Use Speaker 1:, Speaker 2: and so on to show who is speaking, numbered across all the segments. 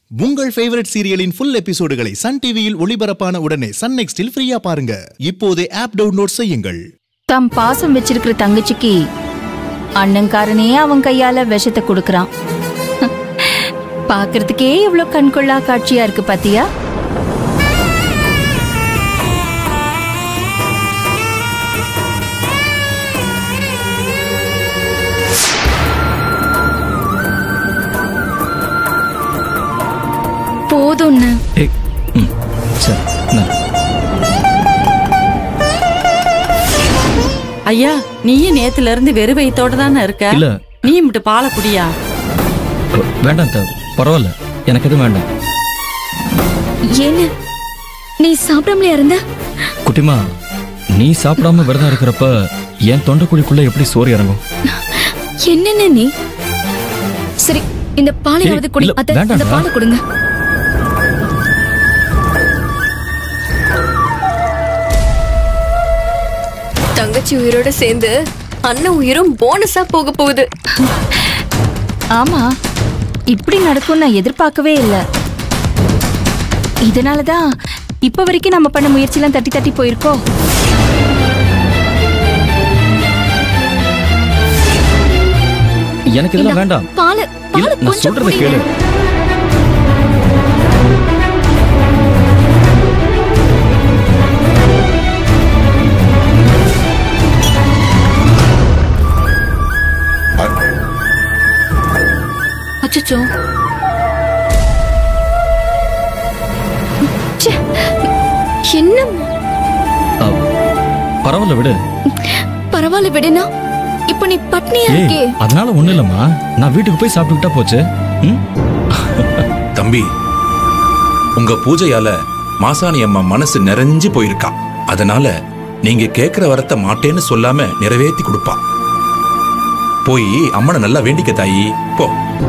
Speaker 1: உங்கள் ஃபேவரட் சீரியலின் ஃபுல் எபிசோடுகளை சன் டிவியில் ஒளிபரப்பான உடனே சன் நெக்ஸ்டில் ஃப்ரீயா பாருங்க இப்போதே ஆப் டவுன்லோட் செய்யுங்கள்
Speaker 2: தம் பாசம் வச்சிருக்கிற தங்கச்சிக்கு அண்ணங்காரனே அவன் கையால விஷத்தை கொடுக்கறான் பாக்குறதுக்கே இவ்ளோ கண்கொள்ளா காட்சியா இருக்கு பாத்தியா போதும்ண்ண
Speaker 3: ஏய் ம் சரி நான்
Speaker 4: ஐயா நீயும் நேத்துல இருந்து வெறு வயித்தோட தானே இருக்க
Speaker 3: இல்ல.
Speaker 4: நீ மட்டும் பாலை குடியா
Speaker 3: வேண்டாம் சார் பரவாயில்ல எனக்கு எதுவும் வேண்டாம்
Speaker 2: என்ன நீ சாப்பிடாமலே இருந்த
Speaker 3: குட்டிமா நீ சாப்பிடாம விரதம் இருக்கிறப்ப என் தொண்டைக்குழிக்குள்ள எப்படி சோறு இறங்கும்
Speaker 2: என்னென்ன நீ சரி இந்த பாலையாவது
Speaker 3: ஏய்,
Speaker 2: குடி
Speaker 3: இல்ல,
Speaker 2: அத்தை இந்த
Speaker 3: வேண்டாம்டா.
Speaker 2: பாலை கொடுங்க
Speaker 5: தங்கச்சி உயிரோட சேர்ந்து அண்ணன் உயிரும் போனஸா போக போகுது
Speaker 2: ஆமா இப்படி நடக்கும் நான் எதிர்பார்க்கவே இல்ல இதனாலதான் இப்ப வரைக்கும் நம்ம பண்ண முயற்சியெல்லாம் தட்டி தட்டி போயிருக்கோம்
Speaker 3: எனக்கு இதெல்லாம் வேண்டாம்
Speaker 2: பாலு
Speaker 3: இல்ல
Speaker 2: பாலு
Speaker 3: நான்
Speaker 2: கொஞ்சம்
Speaker 3: சொல்றத
Speaker 2: குடிங்க.
Speaker 3: கேளு
Speaker 2: அச்சச்சோ ச்சே, என்ன
Speaker 3: ஆ, பரவாயில்ல விடு
Speaker 2: பரவாயில்ல விடுனா இப்ப நீ பட்னியா
Speaker 3: ஏய்
Speaker 2: இருக்கே
Speaker 3: அதனால ஒண்ணும் இல்லம்மா நான் வீட்டுக்கு போய் சாப்பிட்டுக்கிட்டா போச்சு ம்
Speaker 6: தம்பி உங்க பூஜையால மாசாணி அம்மா மனசு நிறைஞ்சு போயிருக்கா அதனால நீங்க கேக்குற வரத்தை மாட்டேன்னு சொல்லாம நிறைவேத்தி கொடுப்பா போய் அம்மனை நல்லா வேண்டிக்க தாயி போ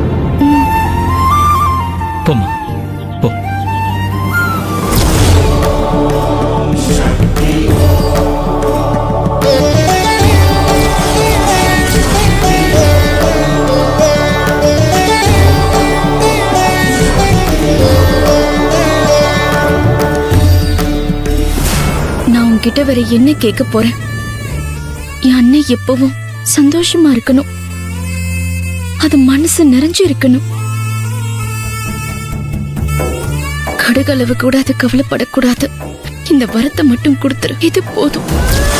Speaker 3: போம்மா போ
Speaker 2: நான் உன்கிட்ட வேற என்ன கேட்க போறேன் என் அண்ணன் எப்பவும் சந்தோஷமா இருக்கணும் அது மனசு நிறைஞ்சு இருக்கணும் கடுகளவு கூட அது கவலைப்படக்கூடாது இந்த வரத்தை மட்டும் கொடுத்துரு இது போதும்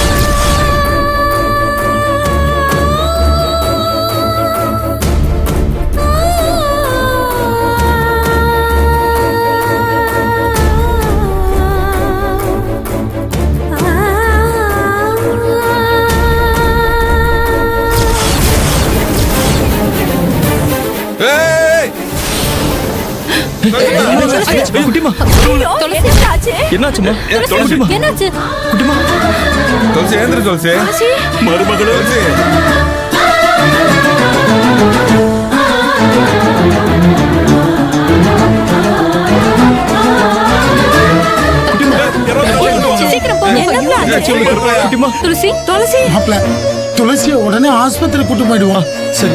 Speaker 3: குட்டிமா என்னாச்சுமா குட்டிமா
Speaker 5: என்னாச்சு
Speaker 3: குட்டிமா
Speaker 7: துளசி ஏந்திர துளசி மருமகளே துளசி
Speaker 5: சீக்கிரம் போங்க
Speaker 3: குட்டிமா
Speaker 5: துளசி துளசி
Speaker 8: மாப்ள துளசிய உடனே ஆஸ்பத்திரி கூட்டு போயிடுவோம்
Speaker 3: சரி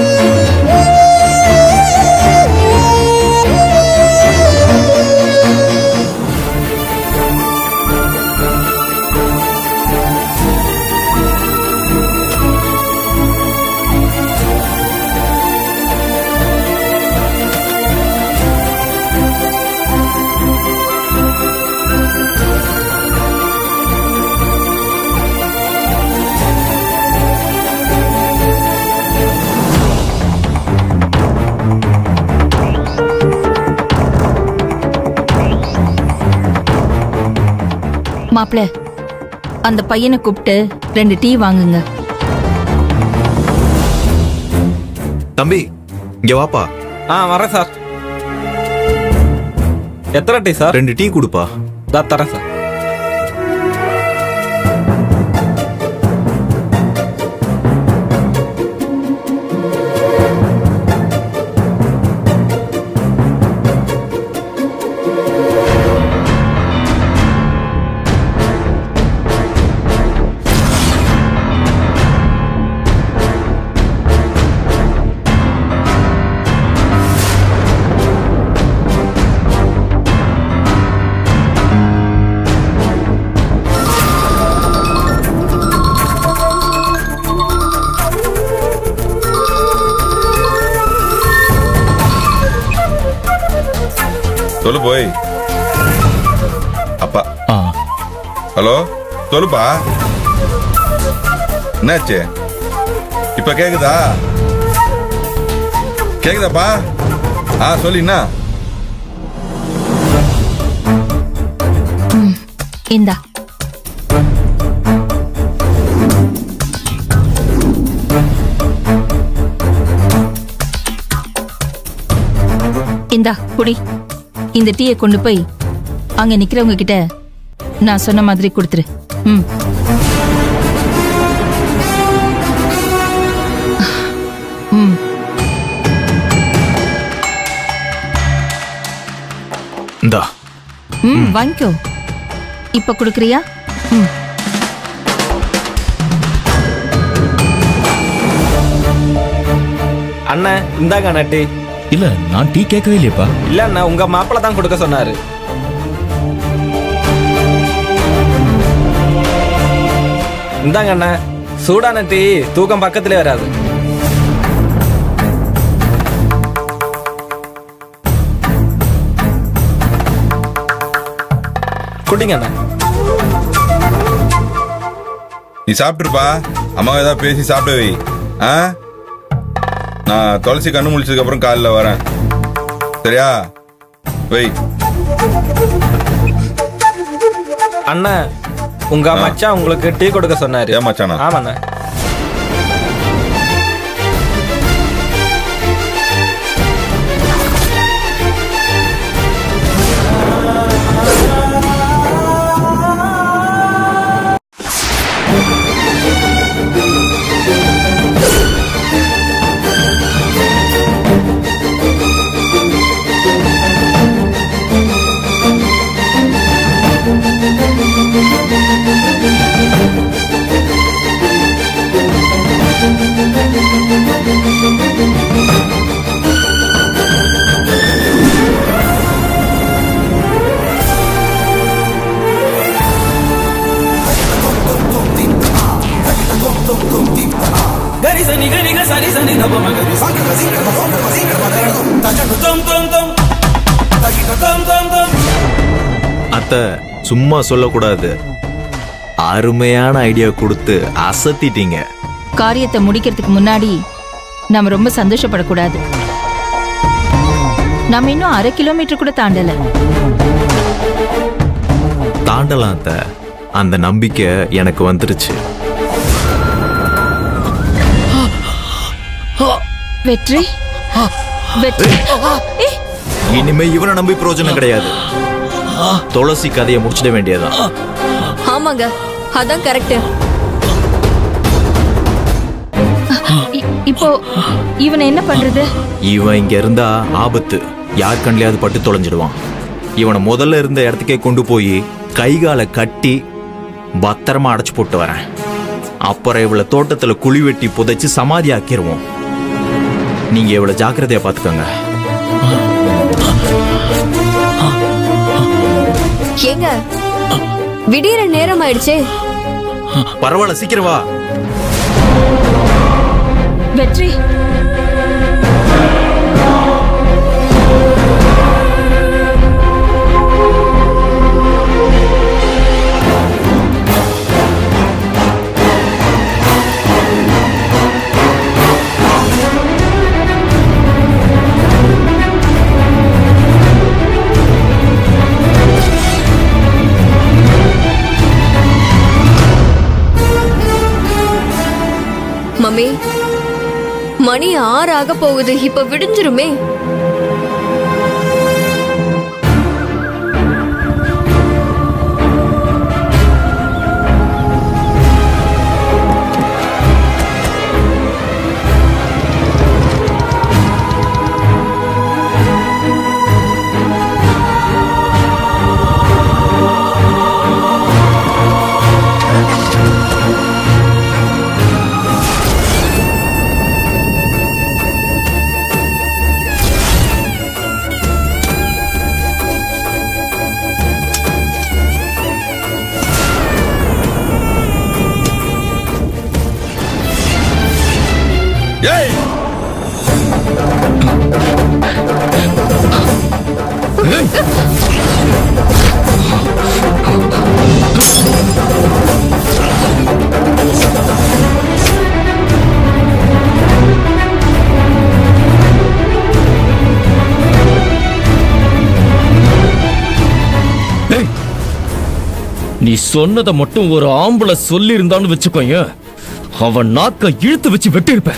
Speaker 2: மாப்ள அந்த பையனை கூப்பிட்டு ரெண்டு டீ வாங்குங்க
Speaker 9: தம்பி இங்க வாப்பா
Speaker 7: ஆ வரேன் சார் எத்தனை டீ சார்
Speaker 9: ரெண்டு டீ கொடுப்பா
Speaker 7: தா தரேன் சார் சொல்லு போய் அப்பா
Speaker 3: ஆ
Speaker 7: ஹலோ சொல்லுப்பா என்னாச்சு இப்ப கேக்குதா கேக்குதாப்பா ஆ சொல்லு என்ன
Speaker 10: இந்தா இந்தா குடி இந்த டீயை கொண்டு போய் அங்க நிக்கிறவங்க கிட்ட நான் சொன்ன மாதிரி கொடுத்துரு ம் ம்
Speaker 9: இந்தா
Speaker 10: ம் வாங்கிக்கோ இப்ப குடுக்கறியா ம்
Speaker 11: அண்ணன் இந்தாங்க அண்ணா டீ
Speaker 3: இல்ல நான் டீ கேட்கவே இல்லையப்பா
Speaker 11: இல்ல அண்ணா உங்க மாப்பிள்ள தான் கொடுக்க சொன்னாரு இந்தாங்க அண்ணா சூடான டீ தூக்கம் பக்கத்திலே வராது குடிங்க அண்ணா
Speaker 7: நீ சாப்பிட்டுருப்பா அம்மா ஏதாவது பேசி சாப்பிட வை ஆ நான் துளசி கண்ணு முழிச்சதுக்கு அப்புறம் காலைல வரேன் சரியா வை
Speaker 11: அண்ணா உங்க மச்சான் உங்களுக்கு டீ கொடுக்க சொன்னாரு
Speaker 7: ஏன் மச்சானா
Speaker 11: ஆமாண்ணா
Speaker 9: அத்தை சும்மா சொல்லக்கூடாது அருமையான ஐடியா கொடுத்து அசத்திட்டீங்க
Speaker 10: காரியத்தை முடிக்கிறதுக்கு முன்னாடி நாம ரொம்ப சந்தோஷப்படக்கூடாது நம்ம இன்னும் அரை கிலோமீட்டர் கூட தாண்டல
Speaker 9: தாண்டலாம் அத்தை அந்த நம்பிக்கை எனக்கு வந்துருச்சு
Speaker 10: வெற்றி வெற்றி ஏய்,
Speaker 9: இனிமே இவனை நம்பி பிரயோஜனம் கிடையாது துளசி கதையை முடிச்சிட வேண்டியதான்
Speaker 5: ஆமாங்க அதான் கரெக்ட்
Speaker 10: இ- இப்போ இவனை என்ன பண்றது
Speaker 9: இவன் இங்க இருந்தா ஆபத்து யார் கண்லயாவது பட்டு தொலைஞ்சிடுவான் இவனை முதல்ல இருந்த இடத்துக்கே கொண்டு போய் கைகாலை கட்டி பத்திரமா அடைச்சு போட்டு வரேன் அப்புறம் இவளை தோட்டத்துல குழி வெட்டி புதைச்சு சமாதி ஆக்கிருவோம் நீங்க இவளை ஜாக்கிரதையா பாத்துக்கோங்க
Speaker 5: ஏங்க விடியற நேரம் ஆயிடுச்சே
Speaker 9: பரவாயில்ல சீக்கிரம் வா
Speaker 10: வெற்றி
Speaker 5: மம்மி மணி ஆறு ஆக போகுது இப்ப விடிஞ்சிருமே
Speaker 3: நீ சொன்னதை மட்டும் ஒரு ஆம்பளை சொல்லி இருந்தான்னு வச்சுக்கோங்க அவன் நாக்க இழுத்து வச்சு வெட்டியிருப்பேன்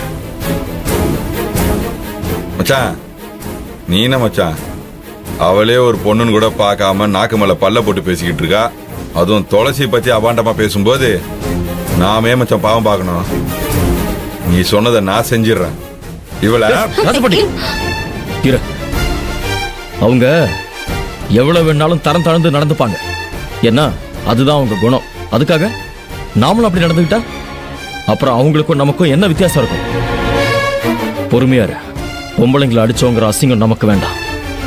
Speaker 7: மச்சான் நீ என்ன மச்சான் அவளே ஒரு பொண்ணுன்னு கூட பார்க்காம நாக்கு மேல பல்ல போட்டு பேசிக்கிட்டு இருக்கா அதுவும் துளசி பத்தி அபாண்டமா பேசும்போது நாமே மச்சான் பாவம் பார்க்கணும் நீ சொன்னதை நான் செஞ்சிடுறேன் இவளை
Speaker 3: ராஜபாட்டி இரு அவங்க எவ்வளவு வேணாலும் தரம் தாழ்ந்து நடந்துப்பாங்க ஏன்னா அதுதான் அவங்க குணம் அதுக்காக நாமளும் அப்படி நடந்துக்கிட்டா அப்புறம் அவங்களுக்கும் நமக்கும் என்ன வித்தியாசம் இருக்கும் பொறுமையா இரு பொம்பளைங்களை அடிச்சோங்கிற அசிங்கம் நமக்கு வேண்டாம்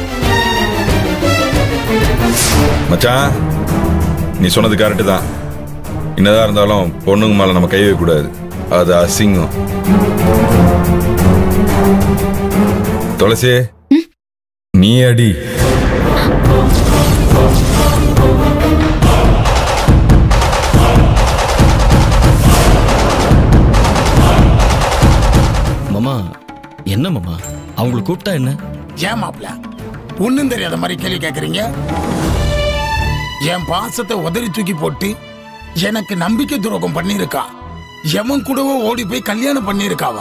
Speaker 7: மச்சான் நீ சொன்னது கரெக்டு தான் என்னதான் இருந்தாலும் பொண்ணுங்க மேல நம்ம கை வைக்கக்கூடாது அது அசிங்கம் துளசி நீ அடி
Speaker 3: மாமா என்ன மாமா அவங்களை கூப்பிட்டா என்ன
Speaker 8: ஏன் மாப்ள ஒண்ணும் தெரியாத மாதிரி கேள்வி கேக்குறீங்க என் பாசத்தை உதறி தூக்கி போட்டு எனக்கு நம்பிக்கை துரோகம் பண்ணியிருக்கா எவன் கூடவோ ஓடி போய் கல்யாணம் பண்ணியிருக்காவா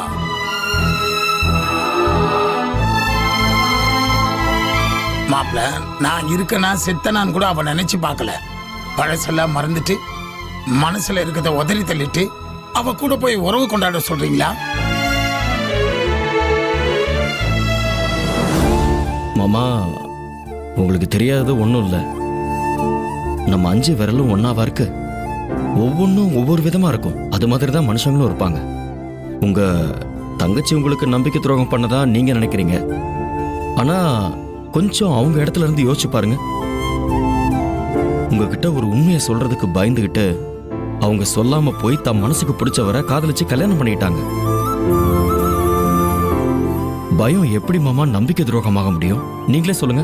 Speaker 8: மாப்ள நான் இருக்கனா செத்தனான்னு கூட அவ நினைச்சு பார்க்கல பழசெல்லாம் மறந்துட்டு மனசுல இருக்கிறத உதறி தள்ளிட்டு அவ கூட போய் உறவு கொண்டாட சொல்றீங்களா
Speaker 3: மாமா உங்களுக்கு தெரியாதது ஒன்றும் இல்லை நம்ம அஞ்சு விரலும் ஒன்னாவா இருக்கு ஒவ்வொன்றும் ஒவ்வொரு விதமா இருக்கும் அது மாதிரி தான் மனுஷங்களும் இருப்பாங்க உங்க தங்கச்சி உங்களுக்கு நம்பிக்கை துரோகம் பண்ணதா நீங்க நினைக்கிறீங்க ஆனா கொஞ்சம் அவங்க இடத்துல இருந்து யோசிச்சு பாருங்க உங்ககிட்ட ஒரு உண்மையை சொல்றதுக்கு பயந்துகிட்டு அவங்க சொல்லாம போய் தம் மனசுக்கு பிடிச்சவரை காதலிச்சு கல்யாணம் பண்ணிட்டாங்க பயம் எப்படி மாமா நம்பிக்கை துரோகமாக முடியும் நீங்களே சொல்லுங்க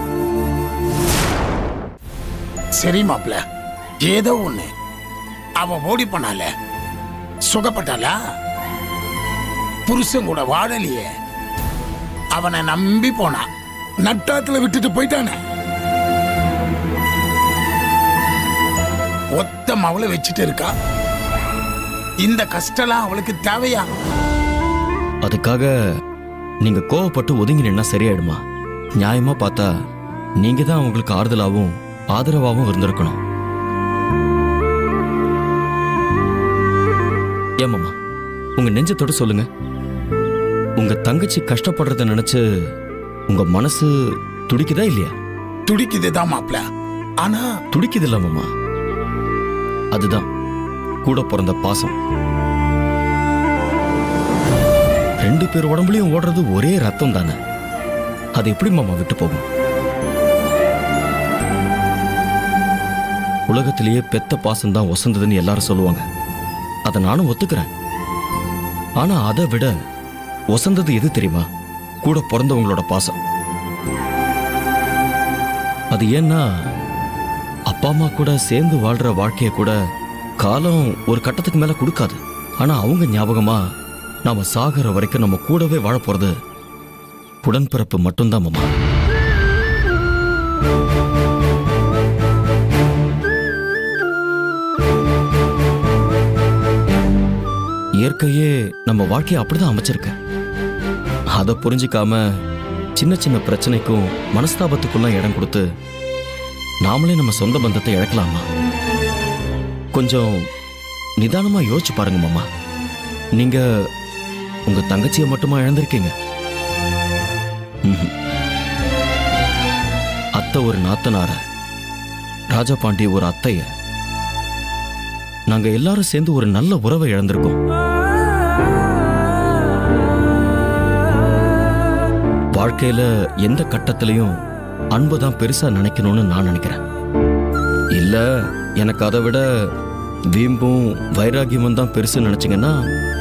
Speaker 8: சரி மாப்ள ஏதோ ஒண்ணு அவ ஓடி போனால சுகப்பட்டாளா புருஷன் கூட வாழலையே அவனை நம்பி போனா நட்டாத்துல விட்டுட்டு போயிட்டானே ஒத்த மவளை வச்சுட்டு இருக்கா இந்த கஷ்டம்லாம் அவளுக்கு தேவையா
Speaker 3: அதுக்காக நீங்க கோவப்பட்டு ஒதுங்கி நின்னா சரியாயிடுமா நியாயமா பார்த்தா நீங்க தான் அவங்களுக்கு ஆறுதலாவும் ஆதரவாகவும் இருந்திருக்கணும் ஏமாமா உங்க நெஞ்சத்தோட சொல்லுங்க உங்க தங்கச்சி கஷ்டப்படுறத நினைச்சு உங்க மனசு துடிக்குதா இல்லையா
Speaker 8: துடிக்குதுதான் மாப்ள ஆனா
Speaker 3: துடிக்குது இல்ல மாமா அதுதான் கூட பிறந்த பாசம் ரெண்டு பேர் உடம்புலயும் ஓடுறது ஒரே ரத்தம் தானே அது எப்படி மாமா விட்டு போகும் உலகத்திலேயே பெத்த பாசம் தான் ஒசந்ததுன்னு எல்லாரும் சொல்லுவாங்க அதை நானும் ஒத்துக்கிறேன் ஆனா அதை விட ஒசந்தது எது தெரியுமா கூட பிறந்தவங்களோட பாசம் அது ஏன்னா அப்பா அம்மா கூட சேர்ந்து வாழ்ற வாழ்க்கைய கூட காலம் ஒரு கட்டத்துக்கு மேல கொடுக்காது ஆனா அவங்க ஞாபகமா நாம சாகிற வரைக்கும் நம்ம கூடவே வாழ போறது உடன்பிறப்பு மட்டும்தான் மாமா இயற்கையே நம்ம வாழ்க்கையை அப்படிதான் அமைச்சிருக்க அதை புரிஞ்சுக்காம சின்ன சின்ன பிரச்சனைக்கும் மனஸ்தாபத்துக்குள்ள இடம் கொடுத்து நாமளே நம்ம சொந்த பந்தத்தை இழக்கலாமா கொஞ்சம் நிதானமா யோசிச்சு பாருங்க மாமா நீங்க உங்க தங்கச்சியை மட்டுமா இழந்திருக்கீங்க ம்ஹும். அத்தை ஒரு நாத்தனார ராஜபாண்டி ஒரு அத்தைய நாங்க எல்லாரும் சேர்ந்து ஒரு நல்ல உறவை இழந்திருக்கோம் வாழ்க்கையில எந்த கட்டத்திலையும் அன்பு தான் பெருசா நினைக்கணும்னு நான் நினைக்கிறேன் இல்ல எனக்கு அதை விட வீம்பும் வைராகியமும் தான் பெருசு நினைச்சீங்கன்னா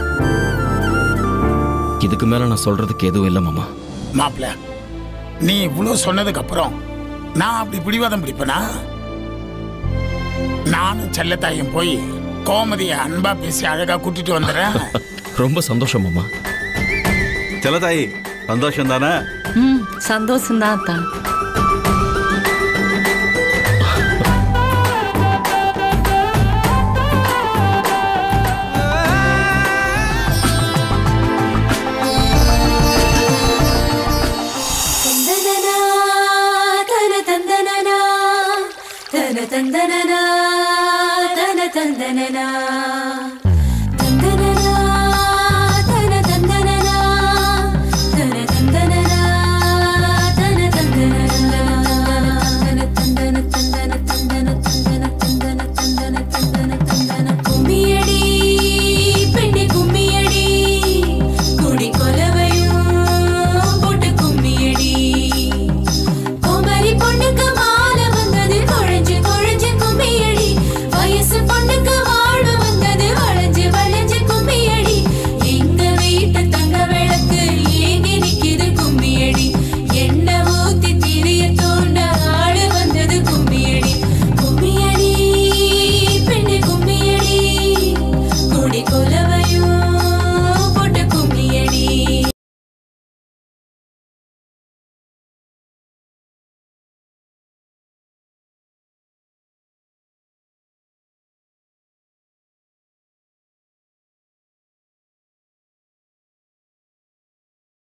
Speaker 3: இதுக்கு மேல நான் சொல்றதுக்கு எதுவும் இல்லை மாமா
Speaker 8: மாப்ள நீ இவ்வளவு சொன்னதுக்கு அப்புறம் நான் அப்படி பிடிவாதம் பிடிப்பனா நானும் செல்லத்தாயும் போய் கோமதிய அன்பா பேசி அழகா கூட்டிட்டு வந்துடுறேன்
Speaker 3: ரொம்ப சந்தோஷம் மாமா
Speaker 12: செல்லதாயி சந்தோஷம் தானே
Speaker 4: ம் சந்தோஷம்தான் தான்
Speaker 13: தன தந்தனனா தன தந்தனனா